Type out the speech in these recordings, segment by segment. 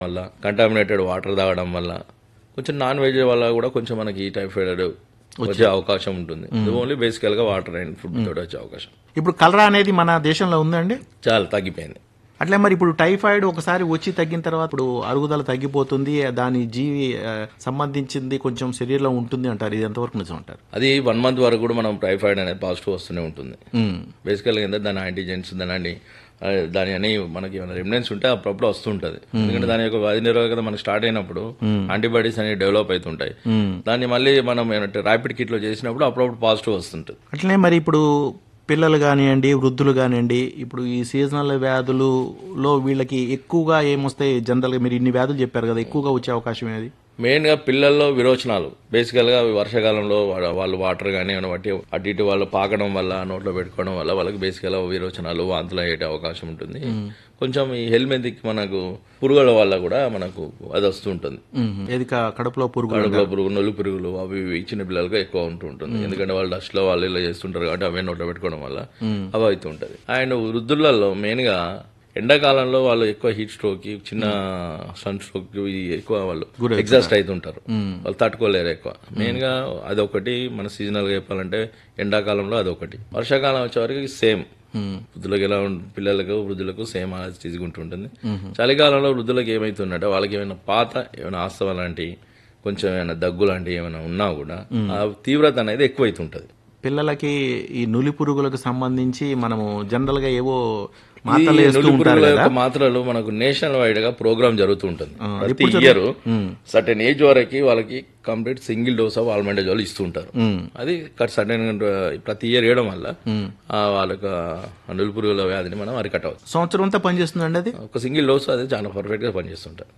వల్ల contaminated water తాగడం వల్ల కొంచెం నాన్ వెజ్ వల్ల కూడా కొంచెం మనకి టైఫాయిడ్ వచ్చే అవకాశం ఉంటుంది ఇది ఓన్లీ బేసికల్ గా వాటర్ అండ్ ఫుడ్ తోటి వచ్చే అవకాశం ఇప్పుడు కలరా అనేది మన దేశంలో ఉందండి చాలా తగ్గిపోయింది అట్లే మరి ఇప్పుడు టైఫాయిడ్ ఒకసారి వచ్చి తగ్గిన తర్వాత ఇప్పుడు అరుగుదల తగ్గిపోతుంది దాని జీవి ఆ, సంబంధించింది కొంచెం శరీరంలో ఉంటుంది అంటారు ఇది ఎంతవరకు నిజం అంటారు అది వన్ మంత్ వరకు కూడా మనం టైఫాయిడ్ అనేది పాజిటివ్ వస్తూనే ఉంటుంది ఉమ్. బేసికల్గా ఏంటంటే దాని యాంటీజెన్స్ దాని అన్ని ఆ, దాని అని మనకి ఏమైనా రెమినెన్స్ ఉంటే అప్పుడప్పుడు వస్తుంటది ఎందుకంటే దాని యొక్క వ్యాధి నిరోధకత మనకి స్టార్ట్ అయినప్పుడు యాంటీబాడీస్ అనేవి డెవలప్ అవుతుంటాయి దాన్ని మళ్ళీ మనం ఏంటంటే ర్యాపిడ్ కిట్ లో చేసినప్పుడు అప్పుడప్పుడు పాజిటివ్ వస్తుంటుంది అట్లనే మరి ఇప్పుడు పిల్లలు కానివ్వండి వృద్ధులు కానివ్వండి ఇప్పుడు ఈ సీజనల్ వ్యాధులలో వీళ్ళకి ఎక్కువగా ఏమొస్తాయి జనరల్గా మీరు ఇన్ని వ్యాధులు చెప్పారు కదా ఎక్కువగా వచ్చే అవకాశం ఏది మెయిన్ గా పిల్లల్లో విరోచనాలు బేసికల్ గా వర్షాకాలంలో వాళ్ళ- వాళ్ళు వాటర్ కానీ ఏమైనా బట్టి అటు ఇటు వాళ్ళు పాకడం వల్ల నోట్లో పెట్టుకోవడం వల్ల వాళ్ళకి బేసికల్ గా విరోచనాలు వాంతులు అయ్యే అవకాశం ఉంటుంది కొంచెం ఈ హెల్మెట్ మనకు పురుగుల వల్ల కూడా మనకు అది వస్తూ ఉంటుంది ఏది క- కడుపులో పురుగు కడుపులో పురుగు నొల్లు పురుగులు అవి ఇవి చిన్న పిల్లలకు ఎక్కువ ఉంటూ ఉంటుంది ఎందుకంటే వాళ్ళు డస్ట్ లో వాళ్ళు ఇలా చేస్తుంటారు కాబట్టి అవే నోట్లో పెట్టుకోవడం వల్ల అవి అవుతూ ఉంటది అండ్ వృద్ధులలో మెయిన్ గా ఎండాకాలంలో వాళ్ళు ఎక్కువ హీట్ స్ట్రోక్ కి చిన్న సన్ స్ట్రోక్ కి ఇవి ఎక్కువ వాళ్ళు ఎగ్జాస్ట్ అవుతుంటారు వాళ్ళు తట్టుకోలేరు ఎక్కువ మెయిన్ గా అదొకటి మన సీజనల్ గా చెప్పాలంటే ఎండాకాలంలో అదొకటి వర్షాకాలం వచ్చే వరకు సేమ్ వృద్ధులకు ఎలా ఉం- పిల్లలకు వృద్ధులకు సేమ్ తీసుకుంటుంటుంది చలికాలంలో వృద్ధులకు ఏమైతుందంటే వాళ్ళకి ఏమైనా పాత ఏమైనా ఆస్తవ లాంటి కొంచెం ఏమైనా దగ్గు లాంటివి ఏమైనా ఉన్నా కూడా ఆ తీవ్రత అనేది ఎక్కువైతుంటది పిల్లలకి ఈ నులి పురుగులకు సంబంధించి మనము జనరల్ గా ఏవో ఈ మాటలు వేస్తూ నులి ఉంటారు పురుగుల కదా యొక్క మాత్రలు మనకు నేషనల్ వైడ్ గా ప్రోగ్రామ్ జరుగుతూ ఉంటుంది ప్రతి ఇయర్ సర్టెన్ ఏజ్ వరకు వాళ్ళకి complete single dose of albendazole ఇస్తూ ఉంటారు అది సర్టెన్ ప్రతి ఇయర్ వేయడం వల్ల ఆ వాళ్ళకి ఆ నులి పురుగుల వ్యాధిని మనం అరికట్టవచ్చు సంవత్సరం అంతా పనిచేస్తుందండి అది ఒక సింగిల్ డోస్ అది చాలా పర్ఫెక్ట్ గా పనిచేస్తుంటారు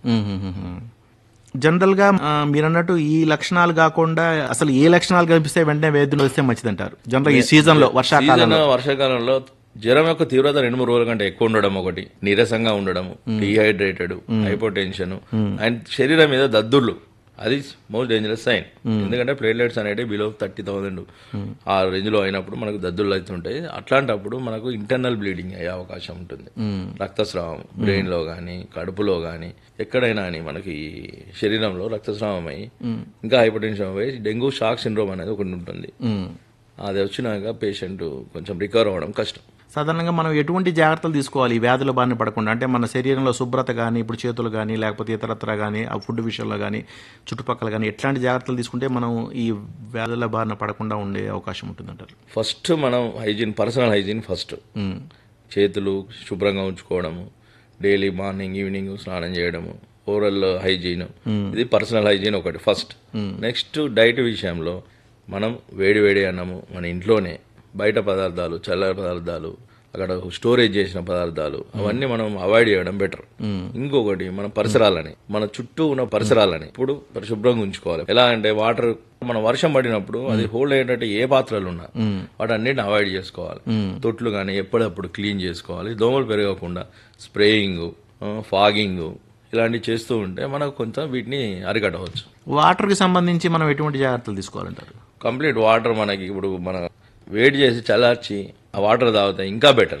జనరల్ గా ఆ, మీరు అన్నట్టు ఈ లక్షణాలు కాకుండా అసలు ఏ లక్షణాలు కనిపిస్తే వెంటనే వేధులు వస్తే మంచిదంటారు జనరల్ ఈ సీజన్ లో వర్షాకాలం సీజన్ వర్షాకాలంలో జ్వరం యొక్క తీవ్రత రెండు మూడు రోజుల కంటే ఎక్కువ ఉండడం ఒకటి నీరసంగా ఉండడం డిహైడ్రేటెడ్ హైపోటెన్షన్ అండ్ శరీరం మీద దద్దుర్లు అది మోస్ట్ డేంజరస్ సైన్ ఎందుకంటే ప్లేట్లెట్స్ అనేవి బిలో థర్టీ థౌసండ్ ఆ రేంజ్ లో అయినప్పుడు మనకు దద్దుర్లు అవుతుంటాయి అట్లాంటప్పుడు మనకు ఇంటర్నల్ బ్లీడింగ్ అయ్యే అవకాశం ఉంటుంది రక్తస్రావం బ్రెయిన్ లో గానీ కడుపులో గానీ ఎక్కడైనా అని మనకి ఈ శరీరంలో రక్తస్రావం అయ్యి ఇంకా హైపోటెన్షన్ అయ్యి డెంగ్యూ షాక్ సిండ్రోమ్ అనేది ఒకటి ఉంటుంది అది వచ్చినాక పేషెంట్ కొంచెం రికవర్ అవ్వడం కష్టం సాధారణంగా మనం ఎటువంటి జాగ్రత్తలు తీసుకోవాలి ఈ వ్యాధుల బారిన పడకుండా అంటే మన శరీరంలో శుభ్రత కానీ ఇప్పుడు చేతులు కానీ లేకపోతే ఇతరత్ర కానీ ఆ ఫుడ్ విషయంలో కానీ చుట్టుపక్కల కానీ ఎట్లాంటి జాగ్రత్తలు తీసుకుంటే మనం ఈ వ్యాధుల బారిన పడకుండా ఉండే అవకాశం ఉంటుందంటారు ఫస్ట్ మనం హైజీన్ పర్సనల్ హైజీన్ ఫస్ట్ చేతులు శుభ్రంగా ఉంచుకోవడము డైలీ మార్నింగ్ ఈవినింగ్ స్నానం చేయడము ఓరల్ హైజీన్ ఇది పర్సనల్ హైజీన్ ఒకటి ఫస్ట్ నెక్స్ట్ డైట్ విషయంలో మనం వేడి వేడి అన్నము మన ఇంట్లోనే బయట పదార్థాలు చల్లని పదార్థాలు అక్కడ స్టోరేజ్ చేసిన పదార్థాలు అవన్నీ మనం అవాయిడ్ చేయడం బెటర్ ఇంకొకటి మన పరిసరాలని మన చుట్టూ ఉన్న పరిసరాలని ఇప్పుడు పరిశుభ్రంగా ఉంచుకోవాలి ఎలా అంటే వాటర్ మన వర్షం పడినప్పుడు అది హోల్డ్ అయ్యేటట్టు ఏ పాత్రలు ఉన్నా వాటన్నిటిని అవాయిడ్ చేసుకోవాలి తొట్లు కానీ ఎప్పుడప్పుడు క్లీన్ చేసుకోవాలి దోమలు పెరగకుండా స్ప్రేయింగ్ ఫాగింగ్ ఇలాంటివి చేస్తూ ఉంటే మనకు కొంత వీటిని అరికట్టవచ్చు వాటర్కి సంబంధించి మనం ఎటువంటి జాగ్రత్తలు తీసుకోవాలంటారు కంప్లీట్ వాటర్ మనకి ఇప్పుడు మన వేడి చేసి చల్లార్చి ఆ వాటర్ తాగితే ఇంకా బెటర్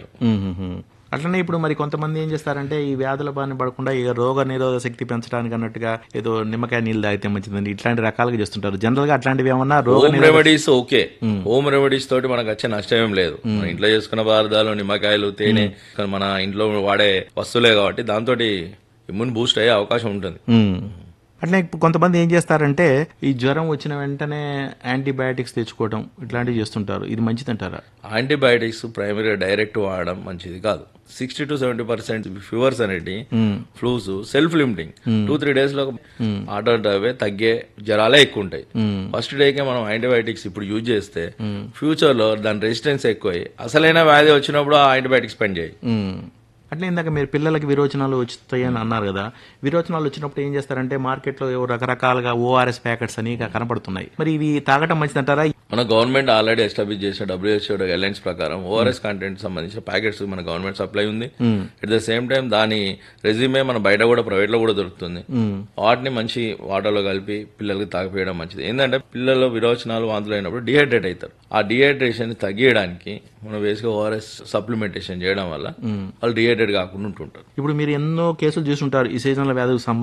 అట్లనే ఇప్పుడు మరి కొంతమంది ఏం చేస్తారంటే ఈ వ్యాధుల బారిన పడకుండా ఇక రోగ నిరోధక శక్తి పెంచడానికి అన్నట్టుగా ఏదో నిమ్మకాయ నీళ్ళు తాగితే మంచిదండి ఇట్లాంటి రకాలుగా చేస్తుంటారు జనరల్ గా అట్లాంటివి ఏమన్నా రోగ home remedies okay home remedies తోటి మనకు వచ్చే నష్టం ఏం లేదు మన ఇంట్లో చేసుకున్న పదార్థాలు నిమ్మకాయలు తేనె కానీ మన ఇంట్లో వాడే వస్తువులే కాబట్టి దాంతో ఇమ్యూన్ బూస్ట్ అయ్యే అవకాశం ఉంటుంది ఉమ్. అట్లనే ఇప్పుడు కొంతమంది ఏం చేస్తారంటే ఈ జ్వరం వచ్చిన వెంటనే యాంటీబయాటిక్స్ తెచ్చుకోవడం ఇట్లాంటివి చేస్తుంటారు ఇది మంచిదంటారా యాంటీబయాటిక్స్ ప్రైమరీ డైరెక్ట్ వాడడం మంచిది కాదు sixty to seventy percent fevers అనేటి flus self limiting two three days లో ఆర్డర్ అవే తగ్గే జ్వరాలే ఎక్కువ ఉంటాయి ఫస్ట్ డేకే మనం యాంటీబయాటిక్స్ ఇప్పుడు యూజ్ చేస్తే ఫ్యూచర్ లో దాని రెసిస్టెన్స్ ఎక్కువై అసలైన వ్యాధి వచ్చినప్పుడు ఆ యాంటీబయాటిక్స్ పని చేయి ఉమ్. అట్లే ఇందాక మీరు పిల్లలకి విరోచనాలు వస్తాయని అన్నారు కదా విరోచనాలు వచ్చినప్పుడు ఏం చేస్తారంటే మార్కెట్లో ఏవో రకరకాలుగా ఓఆర్ఎస్ ప్యాకెట్స్ అని ఇక కనపడుతున్నాయి మరి ఇవి తాగటం మంచిదంటారా మన గవర్నమెంట్ ఆల్రెడీ ఎస్టాబ్లిష్ చేసిన డబ్ల్యూహెచ్ఓ గైడ్లైన్స్ ప్రకారం ఓఆర్ఎస్ కంటెంట్ సంబంధించిన ప్యాకెట్స్ మన గవర్నమెంట్ సప్లై ఉంది అట్ ద సేమ్ టైం దాని రెజ్యూమే మన బయట కూడా ప్రైవేట్ లో కూడా దొరుకుతుంది వాటిని మంచి వాటర్లో కలిపి పిల్లలకి తాగిపోయడం మంచిది ఏంటంటే పిల్లలు విరోచనాలు వాంతులు అయినప్పుడు డిహైడ్రేట్ అవుతారు ఆ డిహైడ్రేషన్ తగ్గియడానికి మనం బేసిక్గా ఓఆర్ఎస్ సప్లిమెంటేషన్ చేయడం వల్ల వాళ్ళు డిహైడ్రేట్ కాకుండా ఉంటుంటారు ఇప్పుడు మీరు ఎన్నో కేసులు చూసుంటారు ఈ సీజనల్ వ్యాధులకు సంబంధించి